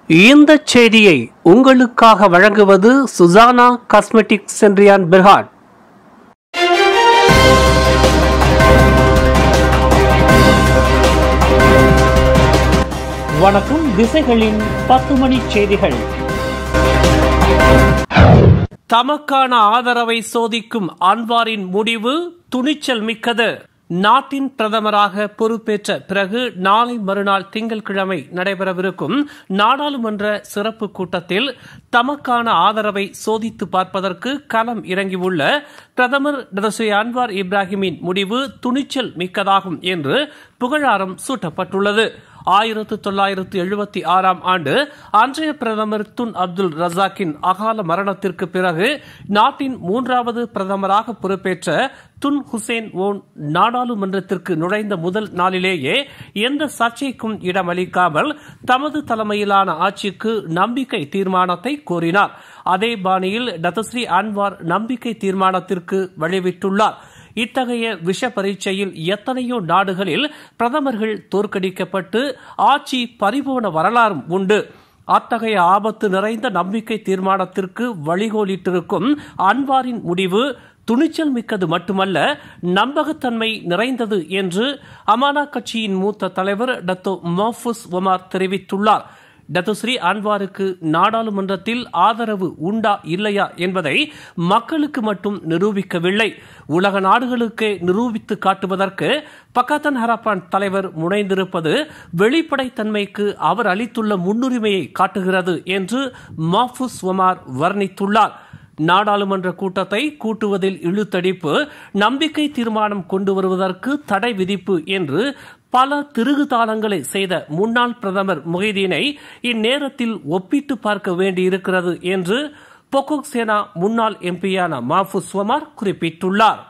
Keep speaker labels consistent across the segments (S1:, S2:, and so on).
S1: இந்த செய்தியை உங்களுக்காக வழங்குவது சுசானா காஸ்மெட்டிக் சென்றியான் பெர்ஹாட் வணக்கம் திசைகளின் பத்து மணி செய்திகள் தமக்கான ஆதரவை சோதிக்கும் அன்வாரின் முடிவு துணிச்சல் மிக்கது நாட்டின் பிரதமராக பொறுப்பேற்ற பிறகு நாளை மறுநாள் திங்கட்கிழமை நடைபெறவிருக்கும் நாடாளுமன்ற சிறப்பு கூட்டத்தில் தமக்கான ஆதரவை சோதித்து பார்ப்பதற்கு களம் இறங்கியுள்ள பிரதமர் டாக்டர் அன்வார் இப்ராஹிமின் முடிவு துணிச்சல் மிக்கதாகும் என்று புகழாரம் சூட்டப்பட்டுள்ளது ஆயிரத்து தொள்ளாயிரத்து எழுபத்தி ஆறாம் ஆண்டு அன்றைய பிரதமர் துன் அப்துல் ரசாக்கின் அகால மரணத்திற்கு பிறகு நாட்டின் மூன்றாவது பிரதமராக பொறுப்பேற்ற துன் ஹுசேன் ஓன் நாடாளுமன்றத்திற்கு நுழைந்த முதல் நாளிலேயே எந்த சர்ச்சைக்கும் இடமளிக்காமல் தமது தலைமையிலான ஆட்சிக்கு நம்பிக்கை தீர்மானத்தை கோரினார் அதே பாணியில் டத்தஸ்ரீ அன்வார் நம்பிக்கை தீர்மானத்திற்கு வழிவிட்டுள்ளார் இத்தகைய விஷ பரீட்சையில் எத்தனையோ நாடுகளில் பிரதமர்கள் தோற்கடிக்கப்பட்டு ஆட்சி பறிபோன வரலாறும் உண்டு அத்தகைய ஆபத்து நிறைந்த நம்பிக்கை தீர்மானத்திற்கு வழிகோலிட்டிருக்கும் அன்வாரின் முடிவு துணிச்சல் மிக்கது மட்டுமல்ல நம்பகத்தன்மை நிறைந்தது என்று அமானா கட்சியின் மூத்த தலைவர் டத்தோ மோஃபுஸ் ஒமார் தெரிவித்துள்ளார் டத்துஸ்ரீ அன்வாருக்கு நாடாளுமன்றத்தில் ஆதரவு உண்டா இல்லையா என்பதை மக்களுக்கு மட்டும் நிரூபிக்கவில்லை உலக நாடுகளுக்கே நிரூபித்து காட்டுவதற்கு பக்காத்தன் ஹராப்பான் தலைவர் முனைந்திருப்பது வெளிப்படைத்தன்மைக்கு அவர் அளித்துள்ள முன்னுரிமையை காட்டுகிறது என்று மாஃபுஸ் ஒமார் வர்ணித்துள்ளார் நாடாளுமன்ற கூட்டத்தை கூட்டுவதில் இழுத்தடிப்பு நம்பிக்கை தீர்மானம் கொண்டு வருவதற்கு தடை விதிப்பு என்று பல திருகுதாளங்களை செய்த முன்னாள் பிரதமர் முகைதீனை இந்நேரத்தில் ஒப்பிட்டு பார்க்க வேண்டியிருக்கிறது என்று பொக்கோக் சேனா முன்னாள் எம்பியான மாஃபுஸ் ஒமார் குறிப்பிட்டுள்ளார்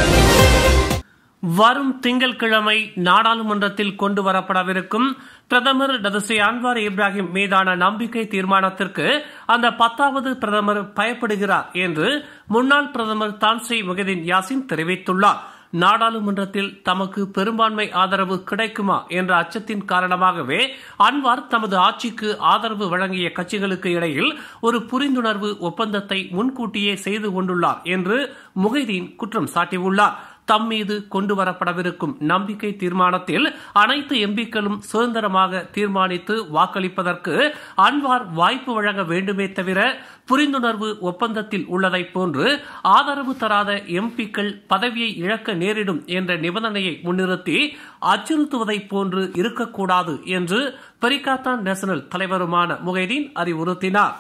S1: வரும் திங்கட்கிழமை நாடாளுமன்றத்தில் கொண்டு வரப்படவிருக்கும் பிரதமர் டதஸ்ரீ அன்வார் இப்ராஹிம் மீதான நம்பிக்கை தீர்மானத்திற்கு அந்த பத்தாவது பிரதமர் பயப்படுகிறார் என்று முன்னாள் பிரதமர் தான்ஸ்ரீ முகதீன் யாசின் தெரிவித்துள்ளார் நாடாளுமன்றத்தில் தமக்கு பெரும்பான்மை ஆதரவு கிடைக்குமா என்ற அச்சத்தின் காரணமாகவே அன்வார் தமது ஆட்சிக்கு ஆதரவு வழங்கிய கட்சிகளுக்கு இடையில் ஒரு புரிந்துணர்வு ஒப்பந்தத்தை முன்கூட்டியே செய்து கொண்டுள்ளார் என்று முகைதீன் குற்றம் சாட்டியுள்ளார் தம் மீது கொண்டு வரப்படவிருக்கும் நம்பிக்கை தீர்மானத்தில் அனைத்து எம்பிக்களும் சுதந்திரமாக தீர்மானித்து வாக்களிப்பதற்கு அன்வார் வாய்ப்பு வழங்க வேண்டுமே தவிர புரிந்துணர்வு ஒப்பந்தத்தில் உள்ளதைப் போன்று ஆதரவு தராத எம்பிக்கள் பதவியை இழக்க நேரிடும் என்ற நிபந்தனையை முன்னிறுத்தி அச்சுறுத்துவதைப் போன்று இருக்கக்கூடாது என்று பெரிகாத்தான் நேஷனல் தலைவருமான முகைதீன் அறிவுறுத்தினார்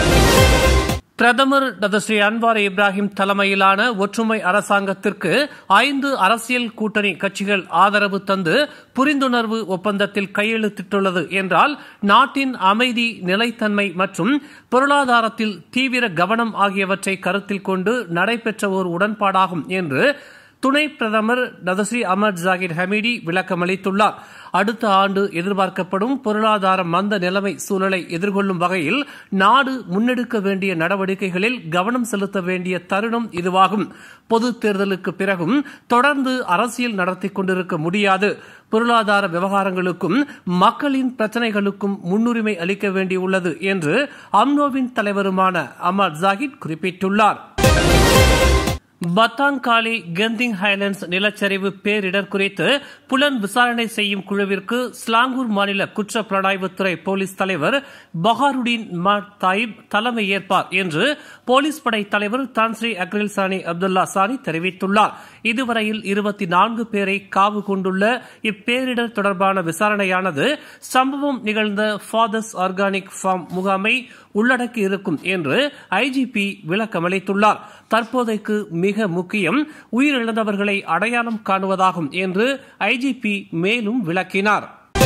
S1: பிரதமர் டதஸ்ரீ அன்வார் இப்ராஹிம் தலைமையிலான ஒற்றுமை அரசாங்கத்திற்கு ஐந்து அரசியல் கூட்டணி கட்சிகள் ஆதரவு தந்து புரிந்துணர்வு ஒப்பந்தத்தில் கையெழுத்திட்டுள்ளது என்றால் நாட்டின் அமைதி நிலைத்தன்மை மற்றும் பொருளாதாரத்தில் தீவிர கவனம் ஆகியவற்றை கருத்தில் கொண்டு நடைபெற்ற ஒரு உடன்பாடாகும் என்று துணை பிரதமர் டதஸ்ரீ அமர் ஜாகிர் ஹமீடி விளக்கமளித்துள்ளார் அடுத்த ஆண்டு எதிர்பார்க்கப்படும் பொருளாதார மந்த நிலைமை சூழலை எதிர்கொள்ளும் வகையில் நாடு முன்னெடுக்க வேண்டிய நடவடிக்கைகளில் கவனம் செலுத்த வேண்டிய தருணம் இதுவாகும் பொது தேர்தலுக்கு பிறகும் தொடர்ந்து அரசியல் நடத்தி கொண்டிருக்க முடியாது பொருளாதார விவகாரங்களுக்கும் மக்களின் பிரச்சனைகளுக்கும் முன்னுரிமை அளிக்க வேண்டியுள்ளது என்று அம்னோவின் தலைவருமான அமர் ஜாகித் குறிப்பிட்டுள்ளார் பத்தாங்காலி கெந்திங் ஹைலண்ட்ஸ் நிலச்சரிவு பேரிடர் குறித்து புலன் விசாரணை செய்யும் குழுவிற்கு ஸ்லாங்கூர் மாநில குற்ற புலனாய்வுத்துறை போலீஸ் தலைவர் பஹாருடீன் தாயிப் தலைமை ஏற்பார் என்று போலீஸ் படை தலைவர் தான்ஸ்ரீ அக்ரில் சானி அப்துல்லா சானி தெரிவித்துள்ளார் இதுவரையில் இருபத்தி நான்கு பேரை காவு கொண்டுள்ள இப்பேரிடர் தொடர்பான விசாரணையானது சம்பவம் நிகழ்ந்த ஃபாதர்ஸ் ஆர்கானிக் ஃபார்ம் முகாமை உள்ளடக்கி இருக்கும் என்று ஐஜிபி விளக்கமளித்துள்ளார் தற்போதைக்கு மிக முக்கியம் உயிரிழந்தவர்களை அடையாளம் காணுவதாகும் என்று ஐஜிபி மேலும் விளக்கினார்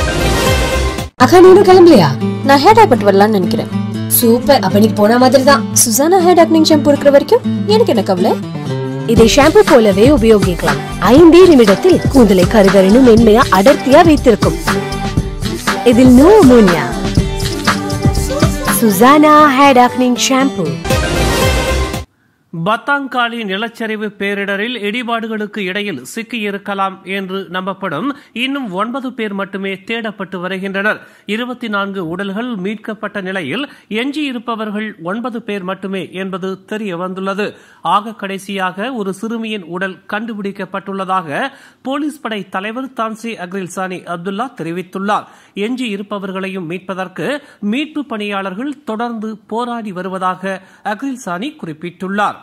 S2: அக்கா நீனும் கிளம்பலையா நான் ஹேர் டாக் பட்டு வரலாம்னு நினைக்கிறேன் சூப்பர் அப்ப நீ போன மாதிரி தான் சுசானா ஹேர் டாக்னிங் ஷாம்பு இருக்கிற வரைக்கும் எனக்கு என்ன கவலை
S3: இதை ஷாம்பு போலவே உபயோகிக்கலாம் ஐந்தே நிமிடத்தில் கூந்தலை கருகருன்னு மென்மையா அடர்த்தியா வைத்திருக்கும் இதில் no ammonia Suzana hair darkening shampoo
S1: Batang Kali நிலச்சரிவு பேரிடரில் இடிபாடுகளுக்கு இடையில் சிக்கியிருக்கலாம் என்று நம்பப்படும் இன்னும் ஒன்பது பேர் மட்டுமே தேடப்பட்டு வருகின்றனர் இருபத்தி நான்கு உடல்கள் மீட்கப்பட்ட நிலையில் எஞ்சியிருப்பவர்கள் ஒன்பது பேர் மட்டுமே என்பது தெரிய வந்துள்ளது ஆக கடைசியாக ஒரு சிறுமியின் உடல் கண்டுபிடிக்கப்பட்டுள்ளதாக போலீஸ் படை தலைவர் தான்சி அக்ரில் சானி அப்துல்லா தெரிவித்துள்ளார் எஞ்சி இருப்பவர்களையும் மீட்பதற்கு மீட்பு பணியாளர்கள் தொடர்ந்து போராடி வருவதாக அக்ரில் சானி குறிப்பிட்டுள்ளார்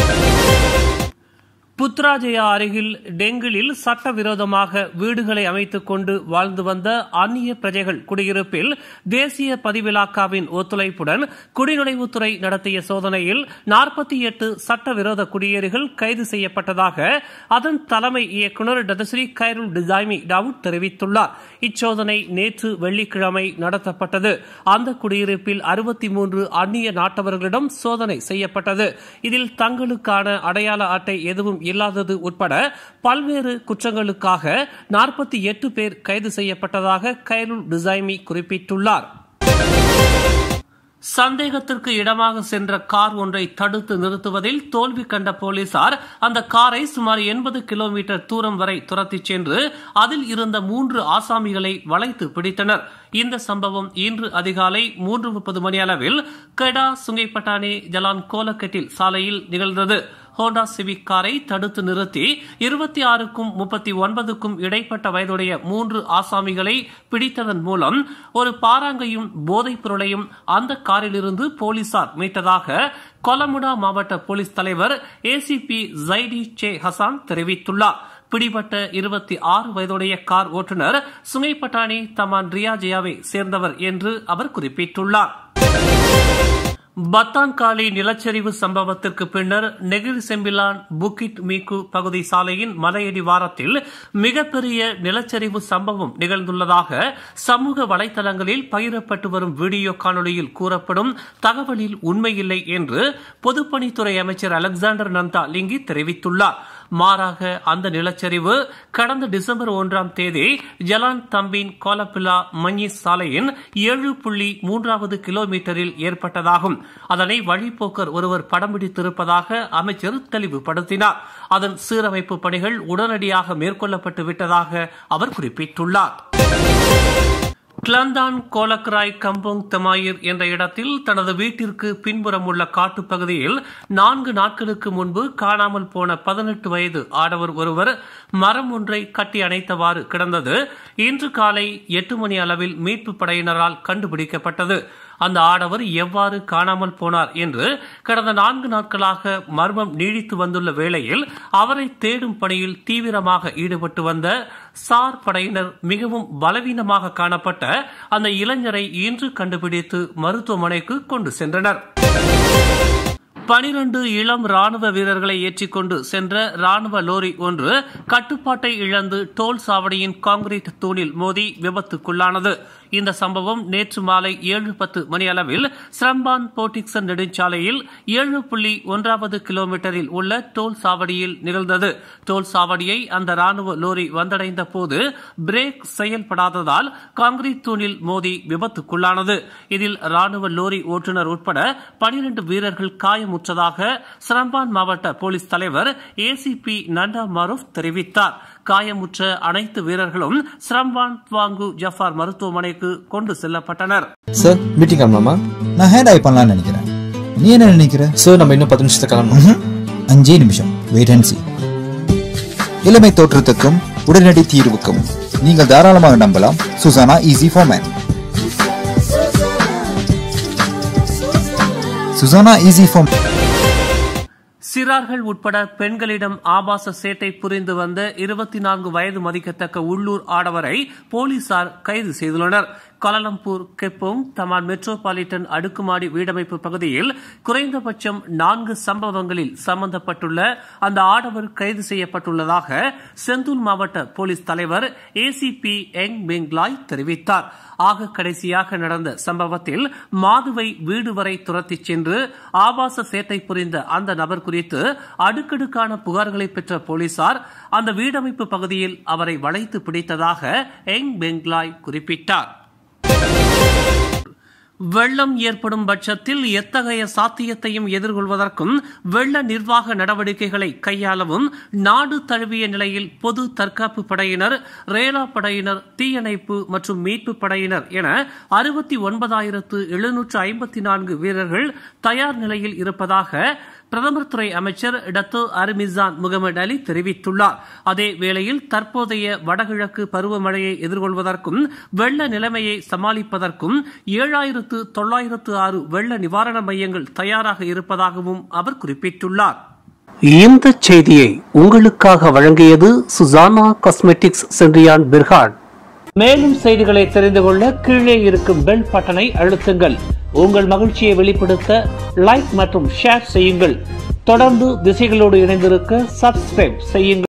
S1: புத்ராஜயா அருகில் டெங்கிலில் சட்டவிரோதமாக வீடுகளை அமைத்துக் கொண்டு வாழ்ந்து வந்த அந்நிய பிரஜைகள் குடியிருப்பில் தேசிய பதிவிலாக்காவின் ஒத்துழைப்புடன் குடிநுழைவுத்துறை நடத்திய சோதனையில் நாற்பத்தி எட்டு சட்டவிரோத குடியேறிகள் கைது செய்யப்பட்டதாக அதன் தலைமை இயக்குநர் டதஸ்ரீ கைருல் டிசாய்மி டாவுட் தெரிவித்துள்ளார் இச்சோதனை நேற்று வெள்ளிக்கிழமை நடத்தப்பட்டது அந்த குடியிருப்பில் அறுபத்தி மூன்று அந்நிய நாட்டவர்களிடம் சோதனை செய்யப்பட்டது இதில் தங்களுக்கான அடையாள அட்டை எதுவும் இல்லாதது உட்பட பல்வேறு குற்றங்களுக்காக நாற்பத்தி எட்டு பேர் கைது செய்யப்பட்டதாக கைருல் டிசைமி குறிப்பிட்டுள்ளார் சந்தேகத்திற்கு இடமாக சென்ற கார் ஒன்றை தடுத்து நிறுத்துவதில் தோல்வி கண்ட போலீசார் அந்த காரை சுமார் எண்பது கிலோமீட்டர் தூரம் வரை துரத்திச் சென்று அதில் இருந்த மூன்று ஆசாமிகளை வளைத்து பிடித்தனர் இந்த சம்பவம் இன்று அதிகாலை மூன்று முப்பது மணி அளவில் கெடா சுங்கைப்பட்டானே ஜலான் கோலக்கெட்டில் சாலையில் நிகழ்ந்தது ஹோண்டா சிவிக் காரை தடுத்து நிறுத்தி இருபத்தி ஆறுக்கும் முப்பத்தி ஒன்பதுக்கும் இடைப்பட்ட வயதுடைய மூன்று ஆசாமிகளை பிடித்ததன் மூலம் ஒரு பாராங்கையும் போதைப் பொருளையும் அந்த காரிலிருந்து போலீசார் மீட்டதாக கொலமுடா மாவட்ட போலீஸ் தலைவர் ஏசிபி ஜைடி சே ஹசான் தெரிவித்துள்ளார் பிடிபட்ட இருபத்தி ஆறு வயதுடைய கார் ஓட்டுநர் சுங்கைப்பட்டாணி தமான் ரியாஜியாவை சேர்ந்தவர் என்று அவர் குறிப்பிட்டுள்ளார் பத்தான்காலி நிலச்சரிவு சம்பவத்திற்கு பின்னர் நெகிரி செம்பிலான் புக்கிட் மீக்கு பகுதி சாலையின் மலையடி வாரத்தில் மிகப்பெரிய நிலச்சரிவு சம்பவம் நிகழ்ந்துள்ளதாக சமூக வலைதளங்களில் பகிரப்பட்டு வரும் வீடியோ காணொலியில் கூறப்படும் தகவலில் உண்மையில்லை என்று பொதுப்பணித்துறை அமைச்சர் அலெக்சாண்டர் நந்தா லிங்கி தெரிவித்துள்ளார் மாறாக அந்த நிலச்சரிவு கடந்த டிசம்பர் ஒன்றாம் தேதி ஜலான் தம்பின் கோலப்பிலா மஞ்சி சாலையின் ஏழு புள்ளி மூன்றாவது கிலோமீட்டரில் ஏற்பட்டதாகும் அதனை வழிப்போக்கர் ஒருவர் படம் பிடித்திருப்பதாக அமைச்சர் தெளிவுபடுத்தினார் அதன் சீரமைப்பு பணிகள் உடனடியாக மேற்கொள்ளப்பட்டு விட்டதாக அவர் குறிப்பிட்டுள்ளார் கிளந்தான் கோலக்ராய் கம்போங் தமாயிர் என்ற இடத்தில் தனது வீட்டிற்கு பின்புறம் உள்ள காட்டுப்பகுதியில் நான்கு நாட்களுக்கு முன்பு காணாமல் போன பதினெட்டு வயது ஆடவர் ஒருவர் மரம் ஒன்றை கட்டி அணைத்தவாறு கிடந்தது இன்று காலை எட்டு மணி அளவில் மீட்பு படையினரால் கண்டுபிடிக்கப்பட்டது அந்த ஆடவர் எவ்வாறு காணாமல் போனார் என்று கடந்த நான்கு நாட்களாக மர்மம் நீடித்து வந்துள்ள வேளையில் அவரை தேடும் பணியில் தீவிரமாக ஈடுபட்டு வந்த சார் படையினர் மிகவும் பலவீனமாக காணப்பட்ட அந்த இளைஞரை இன்று கண்டுபிடித்து மருத்துவமனைக்கு கொண்டு சென்றனர் பனிரண்டு இளம் ராணுவ வீரர்களை ஏற்றிக்கொண்டு சென்ற ராணுவ லோரி ஒன்று கட்டுப்பாட்டை இழந்து டோல் சாவடியின் கான்கிரீட் தூணில் மோதி விபத்துக்குள்ளானது இந்த சம்பவம் நேற்று மாலை ஏழு பத்து மணி அளவில் ஸ்ரம்பான் போட்டிக்சன் நெடுஞ்சாலையில் ஏழு புள்ளி ஒன்றாவது கிலோமீட்டரில் உள்ள டோல் சாவடியில் நிகழ்ந்தது டோல் சாவடியை அந்த ராணுவ லோரி வந்தடைந்த போது பிரேக் செயல்படாததால் கான்கிரீட் தூணில் மோதி விபத்துக்குள்ளானது இதில் ராணுவ லோரி ஓட்டுநர் உட்பட பனிரண்டு வீரர்கள் காயமுற்றதாக ஸ்ரம்பான் மாவட்ட போலீஸ் தலைவர் ஏசிபி நண்டா மாரூப் தெரிவித்தார் காயமுற்ற அனைத்து வீரர்களும் ஸ்ரம்பான் துவாங்கு ஜஃபார் மருத்துவமனைக்கு கொண்டு செல்லப்பட்டனர்
S4: சார் மீட்டிங் கிளம்பலாமா
S5: நான் ஹேண்ட் ஐ பண்ணலாம்னு நினைக்கிறேன் நீ என்ன நினைக்கிற
S4: சார் நம்ம இன்னும் பத்து நிமிஷத்துக்கு கிளம்பணும்
S5: ம்ஹும். அஞ்சே நிமிஷம் வெயிட் அண்ட் see இளமை தோற்றத்துக்கும் உடனடி தீர்வுக்கும் நீங்கள் தாராளமாக நம்பலாம் Suzana easy for man Suzana easy for
S1: சிறார்கள் உட்பட பெண்களிடம் ஆபாச சேட்டை புரிந்து வந்த இருபத்தி நான்கு வயது மதிக்கத்தக்க உள்ளூர் ஆடவரை போலீசார் கைது செய்துள்ளனர் கோலாலம்பூர் கெப்போங் தமான் மெட்ரோபாலிட்டன் அடுக்குமாடி வீடமைப்பு பகுதியில் குறைந்தபட்சம் நான்கு சம்பவங்களில் சம்பந்தப்பட்டுள்ள அந்த ஆடவர் கைது செய்யப்பட்டுள்ளதாக செந்தூர் மாவட்ட போலீஸ் தலைவர் ஏசிபி எங் பெங்லாய் தெரிவித்தார் ஆக கடைசியாக நடந்த சம்பவத்தில் மாதுவை வீடு வரை துரத்திச் சென்று ஆபாச சேட்டை புரிந்த அந்த நபர் குறித்து அடுக்கடுக்கான புகார்களை பெற்ற போலீசார் அந்த வீடமைப்பு பகுதியில் அவரை வளைத்து பிடித்ததாக எங் பெங்லாய் குறிப்பிட்டார் வெள்ளம் ஏற்படும் பட்சத்தில் எத்தகைய சாத்தியத்தையும் எதிர்கொள்வதற்கும் வெள்ள நிர்வாக நடவடிக்கைகளை கையாளவும் நாடு தழுவிய நிலையில் பொது தற்காப்பு படையினர் ரேலா படையினர் தீயணைப்பு மற்றும் மீட்பு படையினர் என அறுபத்தி ஒன்பதாயிரத்து எழுநூற்று ஐம்பத்தி நான்கு வீரர்கள் தயார் நிலையில் இருப்பதாக பிரதமர் துறை அமைச்சர் டத்தோ அர்மிசான் முகமது அலி தெரிவித்துள்ளார் அதே வேளையில் தற்போதைய வடகிழக்கு பருவமழையை எதிர்கொள்வதற்கும் வெள்ள நிலைமையை சமாளிப்பதற்கும் ஏழாயிரத்து தொள்ளாயிரத்து ஆறு வெள்ள நிவாரண மையங்கள் தயாராக இருப்பதாகவும் அவர் குறிப்பிட்டுள்ளார் இந்த செய்தியை உங்களுக்காக வழங்கியது சுசானா காஸ்மெட்டிக்ஸ் சென்றியான் பிர்ஹாட் மேலும் செய்திகளை தெரிந்து கொள்ள கீழே இருக்கும் பெல் பட்டனை அழுத்துங்கள் உங்கள் மகிழ்ச்சியை வெளிப்படுத்த லைக் மற்றும் ஷேர் செய்யுங்கள் தொடர்ந்து திசைகளோடு இணைந்திருக்க சப்ஸ்கிரைப் செய்யுங்கள்